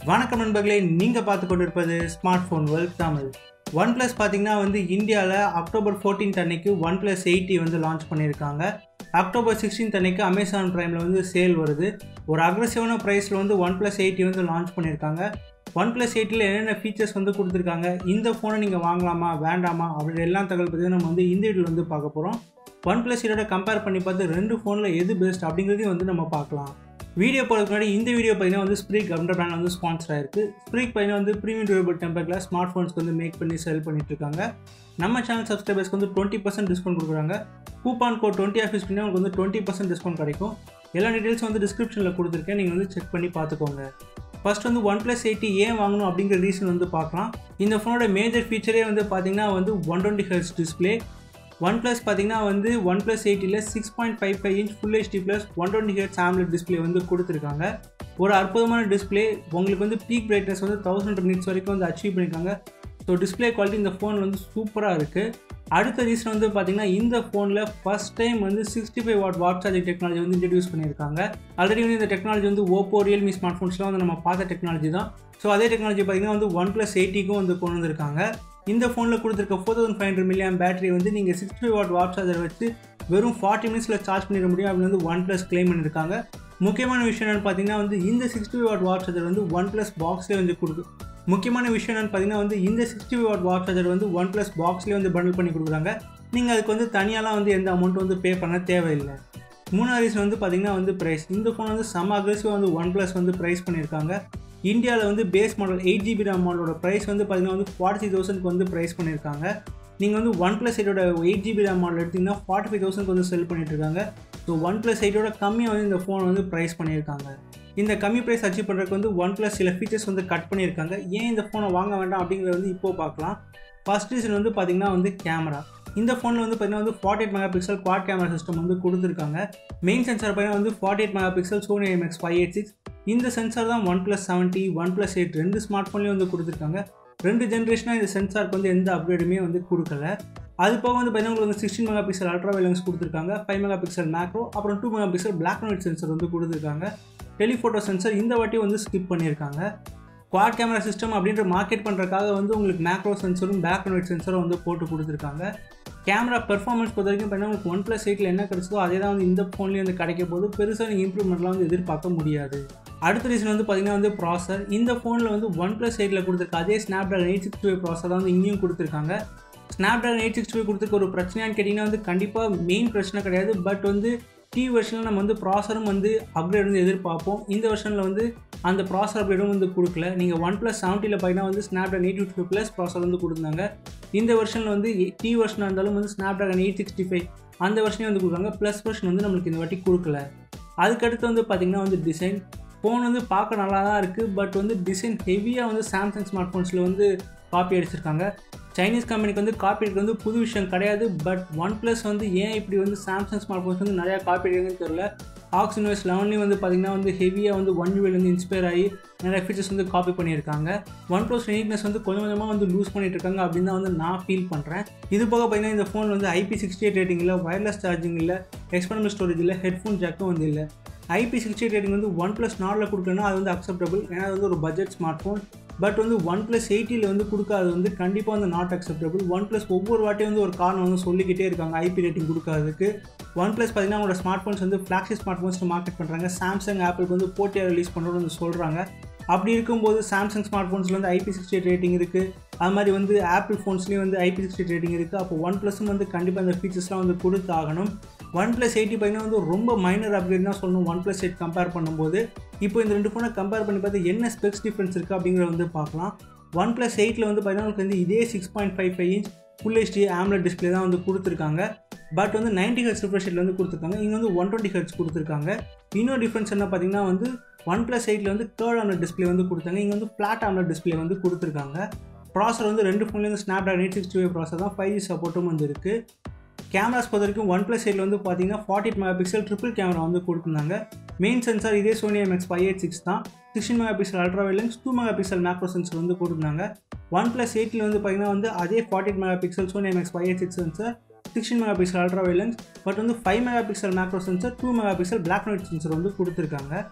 வணக்கம் நண்பர்களே நீங்கள் பார்த்து கொண்டிருப்பது smartphone world Tamil OnePlus பார்த்தீங்கன்னா வந்து இந்தியாவில் அக்டோபர் 14th அன்னைக்கு ஒன் ப்ளஸ் எயிட்டி வந்து லான்ச் பண்ணியிருக்காங்க அக்டோபர் 16th அன்னைக்கு அமேசான் ப்ரைமில் வந்து சேல் வருது ஒரு அக்ரெசிவான ப்ரைஸில் வந்து ஒன் ப்ளஸ் எயிட்டி வந்து லான்ச் பண்ணியிருக்காங்க ஒன் ப்ளஸ் எயிட்டில் என்னென்ன ஃபீச்சர்ஸ் வந்து கொடுத்துருக்காங்க இந்த ஃபோனை நீங்கள் வாங்கலாமா வேண்டாமா அப்படி எல்லா தகவல் பற்றி நம்ம வந்து இந்த வீடியோவில் வந்து பார்க்க போகிறோம் ஒன் ப்ளஸ் இதோட கம்பேர் பண்ணி பார்த்து ரெண்டு ஃபோனில் எது பெஸ்ட் அப்படிங்கிறதையும் வந்து நம்ம பார்க்கலாம் வீடியோ போகிறதுக்கு முன்னாடி இந்த வீடியோ பார்த்தீங்கன்னா வந்து ஸ்ப்ரீக் அப்படின்ற பிராண்ட் வந்து ஸ்பான்சர் ஆயிருக்கு ஸ்ப்ரீக் பார்த்தீங்கன்னா வந்து premium durable temper glass smart ஃபோன்ஸ்க்கு வந்து மேக் பண்ணி செல் பண்ணிட்டு இருக்காங்க நம்ம சேனல் சப்ஸ்கிரைபர்ஸ்க்கு வந்து டுவெண்ட்டி பர்சன்ட் டிஸ்கவுண்ட் கொடுக்குறாங்க கூப்பான் கோட் டுவெண்ட்டி ஆஃபீஸ் பண்ணி உங்களுக்கு வந்து டுவெண்ட்டி பர்சன்ட் டிஸ்கவுண்ட் கிடைக்கும் எல்லா டீட்டெயில்ஸும் வந்து டிஸ்கிரிப்ஷனில் கொடுத்துருக்கேன் நீங்கள் வந்து செக் பண்ணி பார்த்துக்கோங்க ஃபர்ஸ்ட் வந்து ஒன் ப்ளஸ் எயிட்டி ஏன் வாங்கணும் அப்படிங்கிற ரீசன் வந்து பார்க்கலாம் இந்த ஃபோனோட மேஜர் ஃபீச்சரே வந்து பார்த்தீங்கன்னா வந்து one twenty hertz display OnePlus பார்த்தீங்கன்னா வந்து ஒன் ப்ளஸ் எயிட்டியில் six point five five inch full HD plus one twenty hertz AMOLED display வந்து கொடுத்துருக்காங்க ஒரு அற்புதமான டிஸ்பிளே உங்களுக்கு வந்து பீக் பிரைட்னஸ் வந்து தௌசண்ட் நிட்ஸ் வரைக்கும் வந்து அச்சீவ் பண்ணியிருக்காங்க ஸோ டிஸ்பிளே குவாலிட்டி இந்த ஃபோனில் வந்து சூப்பராக இருக்குது அடுத்த ரீசன் வந்து பார்த்தீங்கன்னா இந்த ஃபோனில் ஃபஸ்ட் டைம் வந்து sixty five watt watt charging technology வந்து இன்ட்ரடியூஸ் பண்ணியிருக்காங்க ஆல்ரெடி வந்து இந்த டெக்னாலஜி வந்து ஓப்போ ரியல்மி ஸ்மார்ட் ஃபோன்ஸ்லாம் வந்து நம்ம பார்த்த டெக்னாலஜி தான் ஸோ அதே டெக்னாலஜி பார்த்தீங்கன்னா வந்து ஒன் ப்ளஸ் எயிட்டிக்கும் வந்து கொண்டு வந்திருக்காங்க இந்த ஃபோனில் கொடுத்துருக்க four thousand five hundred milliamp battery வந்து நீங்கள் sixty five watt watt charger வச்சு வெறும் ஃபார்ட்டி மினிட்ஸில் சார்ஜ் பண்ணிட முடியும் அப்படின்னு வந்து ஒன் ப்ளஸ் கிளைம் பண்ணியிருக்காங்க முக்கியமான விஷயம் என்னென்னு பார்த்தீங்கன்னா வந்து இந்த sixty five watt watt charger வந்து ஒன் ப்ளஸ் பாக்ஸ்லேயே வந்து கொடுக்கு முக்கியமான விஷயம் என்னென்னு பார்த்தீங்கன்னா வந்து இந்த sixty five watt watt charger வந்து ஒன் ப்ளஸ் பாக்ஸ்லேயே வந்து பண்டில் பண்ணி கொடுக்குறாங்க நீங்கள் அதுக்கு வந்து தனியாலாம் வந்து எந்த அமௌண்ட் வந்து பே பண்ண தேவையில்லை மூணாவது ரீசன் வந்து பார்த்தீங்கன்னா வந்து ப்ரைஸ் இந்த ஃபோன் வந்து செம்ம அக்ரெசிவாக வந்து ஒன் ப்ளஸ் வந்து ப்ரைஸ் பண்ணியிருக்காங்க இந்தியாவில் வந்து base model eight GB RAM மாடலோட ப்ரைஸ் வந்து பார்த்தீங்கன்னா வந்து ஃபார்ட்டி தௌசண்ட்க்கு வந்து ப்ரைஸ் பண்ணியிருக்காங்க நீங்கள் வந்து ஒன் ப்ளஸ் எயிட்டோட எயிட் ஜிபி ரேம் மாடல் எடுத்திங்கன்னா ஃபார்ட்டி ஃபைவ் தௌசண்ட்க்கு வந்து செல் பண்ணிட்டு இருக்காங்க ஸோ ஒன் ப்ளஸ் எயிட்டோட கம்மியாக வந்து இந்த ஃபோன் வந்து ப்ரைஸ் பண்ணியிருக்காங்க இந்த கம்மி ப்ரைஸ் அச்சீவ் பண்ணுறதுக்கு வந்து ஒன் ப்ளஸ் சில ஃபீச்சர்ஸ் வந்து கட் பண்ணியிருக்காங்க ஏன் இந்த ஃபோனை வாங்க வேண்டாம் அப்படிங்கிறத வந்து இப்போது பார்க்கலாம் ஃபர்ஸ்ட் ரீசன் வந்து பார்த்திங்கன்னா வந்து கேமரா இந்த ஃபோனில் வந்து பார்த்தீங்கன்னா வந்து forty eight megapixel quad camera system வந்து கொடுத்துருக்காங்க மெயின் சென்சார் பார்த்தீங்கன்னா வந்து forty eight megapixel Sony MX five eight six இந்த சென்சார் தான் OnePlus seven T OnePlus eight ரெண்டு ஸ்மார்ட் ஃபோன்லேயும் வந்து கொடுத்துருக்காங்க ரெண்டு ஜென்ரேஷனாக இந்த சென்சாருக்கு வந்து எந்த அப்கிரேடுமே வந்து கொடுக்கல அது போக வந்து பார்த்தீங்கன்னா உங்களுக்கு வந்து sixteen megapixel ultra wide lens கொடுத்துருக்காங்க ஃபைவ் மெகா பிக்சல் மேக்ரோ அப்புறம் two megapixel black and white sensor வந்து கொடுத்துருக்காங்க டெலிஃபோட்டோ சென்சர் இந்த வாட்டி வந்து ஸ்கிப் பண்ணியிருக்காங்க குவாட் கேமரா சிஸ்டம் அப்படின்ற மார்க்கெட் பண்ணுறதுக்காக வந்து உங்களுக்கு மேக்ரோ சென்சரும் பேக் அண்ட் ஒயிட் சென்சரும் வந்து போட்டு கொடுத்துருக்காங்க கேமரா பெர்ஃபார்மன்ஸ் பொறுத்த வரைக்கும் பார்த்தீங்கன்னா உங்களுக்கு ஒன் ப்ளஸ் எயிட்டில் என்ன கிடைச்சதோ அதே தான் வந்து இந்த ஃபோன்லேயும் வந்து கிடைக்க போது பெருசாக நீங்கள் இம்ப்ரூவ்மெண்ட்லாம் வந்து எதிர்பார்க்க முடியாது அடுத்த ரீசன் வந்து பார்த்தீங்கன்னா வந்து ப்ராசர் இந்த ஃபோனில் வந்து ஒன் ப்ளஸ் எயிட்டில் கொடுத்துருக்க அதே Snapdragon eight sixty five processor தான் வந்து இங்கேயும் கொடுத்துருக்காங்க Snapdragon eight sixty five கொடுத்துருக்க ஒரு பிரச்சனையான்னு கேட்டிங்கன்னா வந்து கண்டிப்பாக மெயின் பிரச்சனை கிடையாது பட் வந்து டி வெர்ஷனில் நம்ம வந்து ப்ராசரும் வந்து அப்கிரேட் வந்து எதிர்பார்ப்போம் இந்த வெர்ஷனில் வந்து அந்த ப்ராசர் அப்கிரேடும் வந்து கொடுக்கல நீங்கள் ஒன் ப்ளஸ் செவன்ட்டியில் பார்த்தீங்கன்னா வந்து Snapdragon eight fifty plus processor வந்து கொடுத்தாங்க இந்த வெர்ஷனில் வந்து டி வெர்ஷனாக இருந்தாலும் வந்து Snapdragon eight sixty five அந்த வெர்ஷனே வந்து கொடுக்குறாங்க ப்ளஸ் வெர்ஷன் வந்து நம்மளுக்கு இந்த வாட்டி கொடுக்கல அதுக்கடுத்து வந்து பார்த்திங்கன்னா வந்து டிசைன் ஃபோன் வந்து பார்க்க நல்லா தான் இருக்குது பட் வந்து டிசைன் ஹெவியாக வந்து சாம்சங் ஸ்மார்ட் ஃபோன்ஸில் வந்து காப்பி அடிச்சிருக்காங்க சைனீஸ் கம்பெனிக்கு வந்து காப்பி அடிக்கிறது வந்து புது விஷயம் கிடையாது பட் ஒன் ப்ளஸ் வந்து ஏன் இப்படி வந்து சாம்சங் ஸ்மார்ட் ஃபோன்ஸ் வந்து நிறையா காப்பி அடிக்கிறதுன்னு தெரில ஆக்ஸ் யூனிவர்ஸ் லெவன்லேயும் வந்து பார்த்திங்கன்னா வந்து ஹெவியாக வந்து ஒன் யூவில் வந்து இன்ஸ்பயர் ஆகி நிறைய ஃபீச்சர்ஸ் வந்து காப்பி பண்ணியிருக்காங்க ஒன் ப்ளஸ் யூனிக்னஸ் வந்து கொஞ்சம் கொஞ்சமாக வந்து லூஸ் பண்ணிட்டு இருக்காங்க அப்படின்னு தான் வந்து நான் ஃபீல் பண்ணுறேன் இது போக பார்த்தீங்கன்னா இந்த ஃபோன் வந்து ஐபி சிக்ஸ்டி எயிட் ரேட்டிங் இல்லை ஒயர்லெஸ் சார்ஜிங் இல்லை எக்ஸ்பெரிமெண்ட் ஸ்டோரேஜ் இல்லை ஹெட்ஃபோன் ஜாக்கும் வந்து இல்லை ஐபி சிக்ஸ்டி எயிட் ரேட்டிங் வந்து ஒன் ப்ளஸ் நாலில் கொடுக்கலன்னா அது வந்து அக்செப்டபிள் ஏன்னா அது வந்து ஒரு பட்ஜெட் ஸ்மார்ட் ஃபோன் பட் வந்து ஒன் ப்ளஸ் எயிட்டியில் வந்து கொடுக்காது வந்து கண்டிப்பாக வந்து நாட் அக்செப்டபிள் ஒன் ப்ளஸ் ஒவ்வொரு வாட்டியும் வந்து ஒரு காரணம் வந்து சொல்லிக்கிட்டே இருக்காங்க ஐபி ரேட்டிங் கொடுக்காததுக்கு ஒன் ப்ளஸ் பார்த்தீங்கன்னா அவங்களோட ஸ்மார்ட் ஃபோன்ஸ் வந்து ஃப்ளாக்ஷிப் ஸ்மார்ட் ஃபோன்ஸ் மார்க்கெட் பண்ணுறாங்க சாம்சங் ஆப்பிளுக்கு வந்து போட்டியாக ரிலீஸ் பண்ணுறோம்னு வந்து சொல்கிறாங்க அப்படி இருக்கும்போது சாம்சங் ஸ்மார்ட் ஃபோன்ஸில் வந்து ஐபி சிக்ஸ்டி எயிட் ரேட்டிங் இருக்குது அது மாதிரி வந்து ஆப்பிள் ஃபோன்ஸ்லேயும் வந்து ஐபி சிக்ஸ்டி எயிட் ரேட்டிங் இருக்குது அப்போ ஒன் ப்ளஸும் வந்து கண்டிப்பாக அந்த ஃபீச்சர்ஸ்லாம் வந்து கொடுத்து ஆகணும் ஒன் ப்ளஸ் எயிட்டி பார்த்தீங்கன்னா வந்து ரொம்ப மைனர் அப்கிரேட் தான் சொல்லணும் ஒன் ப்ளஸ் எயிட் கம்பேர் பண்ணும்போது இப்போ இந்த ரெண்டு ஃபோனை கம்பேர் பண்ணி பார்த்து என்ன ஸ்பெக்ஸ் டிஃப்ரென்ஸ் இருக்குது அப்படிங்கிறத வந்து பார்க்கலாம் ஒன் ப்ளஸ் எயிட்டில் வந்து பார்த்தீங்கன்னா உங்களுக்கு வந்து இதே six point five five inch full HD AMOLED display தான் வந்து கொடுத்துருக்காங்க பட் வந்து நைன்டி ஹெட்ஸ் ரிஃப்ரெஷ் ரேட்டில் வந்து கொடுத்துருக்காங்க இங்கே வந்து ஒன் டுவெண்ட்டி ஹெட்ஸ் கொடுத்துருக்காங்க இன்னொரு டிஃப்ரென்ஸ் என்ன பார்த்தீங்கன்னா வந்து ஒன் ப்ளஸ் எயிட்டில் வந்து தேர்ட் ஆம்லெட் டிஸ்பிளே வந்து கொடுத்தாங்க இங்கே வந்து ஃப்ளாட் ஆம்லெட் டிஸ்பிளே வந்து கொடுத்துருக்காங்க ப்ராசர் வந்து ரெண்டு ஃபோன்லேருந்து Snapdragon eight sixty five processor தான் ஃபைவ் ஜி சப்போர்ட்டும் வந்து இருக்குது கேமராஸ் பொறுத்த வரைக்கும் ஒன் ப்ளஸ் எயிட்டில் வந்து பார்த்தீங்கன்னா forty eight megapixel triple camera வந்து கொடுத்துருந்தாங்க மெயின் சென்சார் இதே Sony MX five eight six தான் sixteen megapixel ultra wide lens two megapixel macro sensor வந்து கொடுத்துருந்தாங்க ஒன் ப்ளஸ் எயிட்டில் வந்து பார்த்தீங்கன்னா வந்து அதே forty eight megapixel Sony MX five eight six sensor sixteen megapixel ultra wide lens but வந்து five megapixel macro sensor two megapixel black and white sensor வந்து கொடுத்துருக்காங்க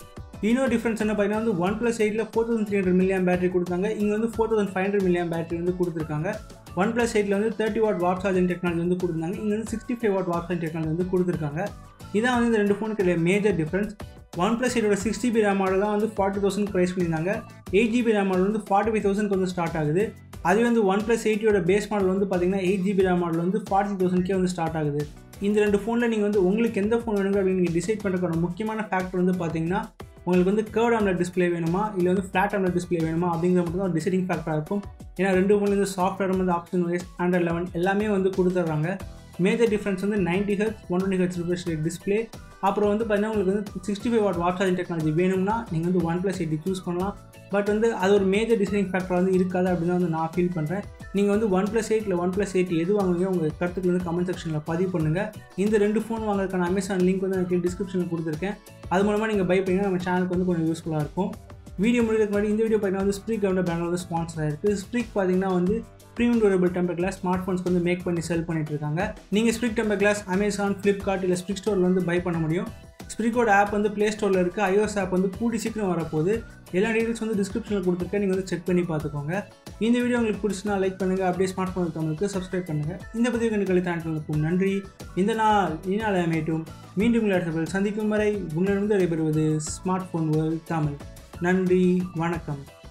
இன்னொரு டிஃப்ரென்ஸ் என்ன பார்த்தீங்கன்னா வந்து ஒன் ப்ளஸ் எயிட்டில் four thousand three hundred milliamp battery கொடுத்தாங்க இங்கே வந்து four thousand five hundred milliamp battery வந்து கொடுத்துருக்காங்க ஒன் ப்ளஸ் எயிட்டில் வந்து thirty watt watt charging technology வந்து கொடுத்தாங்க இங்கே வந்து sixty five watt watt charging technology வந்து கொடுத்துருக்காங்க இதான் வந்து இந்த ரெண்டு ஃபோனுக்கு மேஜர் டிஃப்ரென்ஸ் ஒன் ப்ளஸ் எயிட்டோட சிக்ஸ் ஜிபி ரேம் மாடல் தான் வந்து ஃபார்ட்டி தௌசண்ட் ப்ரைஸ் பண்ணியிருந்தாங்க எயிட் ஜிபி ரேம் மாடல் வந்து ஃபார்ட்டி ஃபைவ் தௌசண்ட் வந்து ஸ்டார்ட் ஆகுது அதே வந்து ஒன் ப்ளஸ் எயிட்டியோட பேஸ் மாடல் வந்து பார்த்தீங்கன்னா எயிட் ஜிபி ரேம் மாடல் வந்து ஃபார்ட்டி தௌசண்ட்கே வந்து ஸ்டார்ட் ஆகுது இந்த ரெண்டு ஃபோனில் நீங்கள் வந்து உங்களுக்கு எந்த ஃபோன் வேணுங்க அப்படின்னு நீங்கள் டிசைட் பண்ணுறதுக்கான முக்கியமான ஃபேக்டர் வந்து பார்த்தீங்கன்னா உங்களுக்கு வந்து கேர்ட் ஆம்லெட் டிஸ்பிளே வேணுமா இல்லை வந்து ஃப்ளாட் ஆம்லெட் டிஸ்பிளே வேணுமா அப்படிங்கிற மட்டும் தான் டிசைடிங் ஃபேக்டராக இருக்கும் ஏன்னா ரெண்டு ஃபோன்லேருந்து சாஃப்ட்வேர் வந்து ஆப்ஷன் வைஸ் ஆண்ட்ராய்ட் லெவன் எல்லாமே வந்து கொடுத்துட்றாங்க மேஜர் டிஃப்ரென்ஸ் வந்து ninety hertz one twenty hertz refresh display அப்புறம் வந்து பார்த்தீங்கன்னா உங்களுக்கு வந்து sixty five watt watt charging technology வேணும்னா நீங்கள் வந்து ஒன் ப்ளஸ் எயிட்டி சூஸ் பண்ணலாம் பட் வந்து அது ஒரு மேஜர் டிசைனிங் ஃபேக்டர் வந்து இருக்காது அப்படின்னு வந்து நான் ஃபீல் பண்ணுறேன் நீங்கள் வந்து ஒன் ப்ளஸ் எயிட் இல்லை ஒன் ப்ளஸ் எயிட் எது வாங்குவீங்க உங்கள் கருத்துக்கள் வந்து கமெண்ட் செக்ஷனில் பதிவு பண்ணுங்கள் இந்த ரெண்டு ஃபோன் வாங்குறதுக்கான அமேசான் லிங்க் வந்து எனக்கு டிஸ்கிரிப்ஷனில் கொடுத்துருக்கேன் அது மூலமாக நீங்கள் பை பண்ணிங்கன்னா நம்ம சேனலுக்கு வந்து கொஞ்சம் யூஸ்ஃபுல்லாக இருக்கும் வீடியோ முடிக்கிறதுக்கு முன்னாடி இந்த வீடியோ பார்த்தீங்கன்னா வந்து ஸ்ப்ரீக் கவுண்டர் பேங்கில் வந்து ஸ்பான்சர் ஆயிருக்கு ஸ்ப்ரீக் பார்த்தீங்கன்னா வந்து premium durable temper glass smart ஃபோன்ஸ்க்கு வந்து மேக் பண்ணி செல் பண்ணிட்டு இருக்காங்க நீங்கள் ஸ்ப்ரிக் டெம்பர் கிளாஸ் அமேசான் ஃப்ளிப்கார்ட் இல்லை ஸ்ப்ரிக் ஸ்டோரில் வந்து பை பண்ண முடியும் ஸ்ப்ரிக்கோட ஆப் வந்து ப்ளே ஸ்டோரில் இருக்குது ஐஓஎஸ் ஆப் வந்து கூடி சீக்கிரம் வரப்போகுது எல்லா டீட்டெயில்ஸ் வந்து டிஸ்கிரிப்ஷனில் கொடுத்துருக்கேன் நீங்கள் வந்து செக் பண்ணி பார்த்துக்கோங்க இந்த வீடியோ உங்களுக்கு பிடிச்சினா லைக் பண்ணுங்கள் அப்படியே ஸ்மார்ட் ஃபோன் இருக்கவங்களுக்கு சப்ஸ்கிரைப் பண்ணுங்கள் இந்த பதிவு கண்டு கழித்தாண்டுக்கும் நன்றி இந்த நாள் இந்நாள் அமையட்டும் மீண்டும் விளையாட்டுகள் சந்திக்கும் வரை உங்களிடமிருந்து விடைபெறுவது ஸ்மார்ட் ஃபோன் வேர்ல்ட் தமிழ் நன்றி வணக்கம்